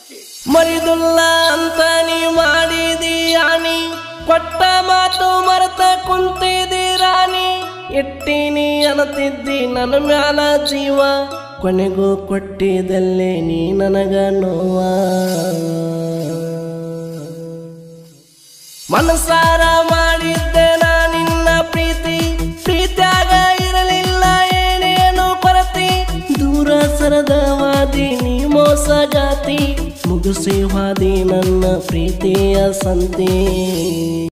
ಮರಿದುಲ್ಲ ಅಂತ ನೀ ಮಾಡಿದಿ ಆನಿ ಕೊಟ್ಟ ಮಾತು ಮರೆತ ಕುಂತಿದಿ ರಾಣಿ ಇಟ್ಟಿನಿ ಅನ್ನತಿದ್ದಿ ನನ್ನ ಮ್ಯಾಲ ಜೀವ ಕೊನೆಗೂ ಕೊಟ್ಟಿದಲ್ಲೇ ನೀ ನನಗ ನೋವ ಮನಸಾರ ಮಾಡಿದ್ದೆ ನಾ ನಿನ್ನ ಪ್ರೀತಿ ಪ್ರೀತ್ಯಾಗ ಇರಲಿಲ್ಲ ಏನೇನು ಕೊರತಿ ದೂರ ಸರದವಾದಿ ನೀ ಮೋಸಗಾತಿ ಮುಗಿಸಿ ಹಾದಿ ನನ್ನ ಪ್ರೀತಿಯ ಸಂತೆ